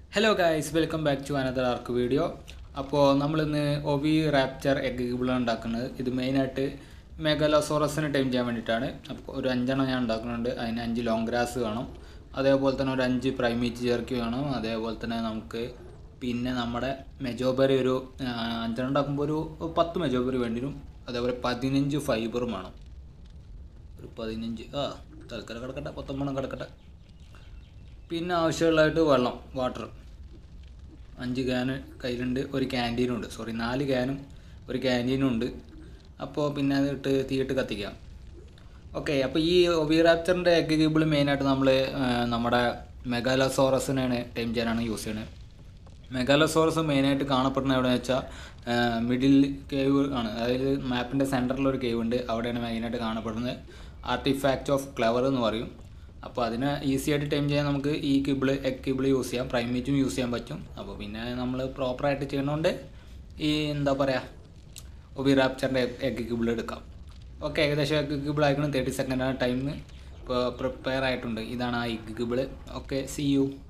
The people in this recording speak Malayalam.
hello guys welcome back to another Ark video അപ്പോൾ നമ്മളിന്ന് ഒവി റാപ്ചർ എഗ് കിബിളാണ് ഉണ്ടാക്കുന്നത് ഇത് മെയിനായിട്ട് മെഗലോസോറസിന് ടൈം ചെയ്യാൻ വേണ്ടിയിട്ടാണ് അപ്പോൾ ഒരു അഞ്ചെണ്ണം ഞാൻ ഉണ്ടാക്കുന്നുണ്ട് അതിന് അഞ്ച് ലോങ് ഗ്രാസ് വേണം അതേപോലെ തന്നെ ഒരു അഞ്ച് പ്രൈമേറ്റ് ചേർക്കി വേണം അതേപോലെ തന്നെ നമുക്ക് പിന്നെ നമ്മുടെ മെജോബറി ഒരു ആ, അഞ്ചെണ്ണം ഉണ്ടാക്കുമ്പോൾ ഒരു പത്ത് മെജോബറി വേണ്ടി വരും അതേപോലെ പതിനഞ്ച് ഫൈബറും വേണം ഒരു പതിനഞ്ച് ആ തൽക്കാലം കിടക്കട്ടെ പത്തൊമ്പതെണ്ണം കിടക്കട്ടെ പിന്നെ ആവശ്യമുള്ളതായിട്ട് വെള്ളം വാട്ടർ അഞ്ച് ക്യാന് കയ്യിലുണ്ട് ഒരു ക്യാൻറ്റീനും ഉണ്ട് സോറി നാല് ക്യാനും ഒരു ക്യാൻറ്റീനും ഉണ്ട് അപ്പോൾ പിന്നെ അതിട്ട് തീയിട്ട് കത്തിക്കാം ഓക്കെ അപ്പോൾ ഈ ഒബിറാപ്ചറിൻ്റെ എഗ് ക്യൂബിൾ മെയിനായിട്ട് നമ്മൾ നമ്മുടെ മെഗാലോസോറസിനാണ് ടൈം ചെയ്യാനാണ് യൂസ് ചെയ്യുന്നത് മെഗാലോസോറസ് മെയിനായിട്ട് കാണപ്പെടുന്നത് എവിടെയെന്ന് വെച്ചാൽ മിഡിൽ കേവ് ആണ് അതായത് മാപ്പിൻ്റെ സെൻറ്ററിൽ ഒരു കേവ് ഉണ്ട് അവിടെയാണ് മെയിനായിട്ട് കാണപ്പെടുന്നത് ആർട്ടിഫാക്റ്റ് ഓഫ് ക്ലവർ എന്ന് പറയും അപ്പോൾ അതിന് ഈസി ആയിട്ട് ടൈം ചെയ്യാൻ നമുക്ക് ഈ കിബിള് എഗ് കിബിള് യൂസ് ചെയ്യാം പ്രൈമേറ്റും യൂസ് ചെയ്യാൻ പറ്റും അപ്പോൾ പിന്നെ നമ്മൾ പ്രോപ്പറായിട്ട് ചെയ്യണോണ്ട് ഈ എന്താ പറയുക ഒബി റാപ്ചറിൻ്റെ എഗ് കിബിൾ എടുക്കാം ഓക്കെ ഏകദേശം എഗ് കിബിൾ ആയിക്കണം തേർട്ടി സെക്കൻഡാണ് ടൈം ഇപ്പോൾ പ്രിപ്പയർ ആയിട്ടുണ്ട് ഇതാണ് ആ egg kibble okay see U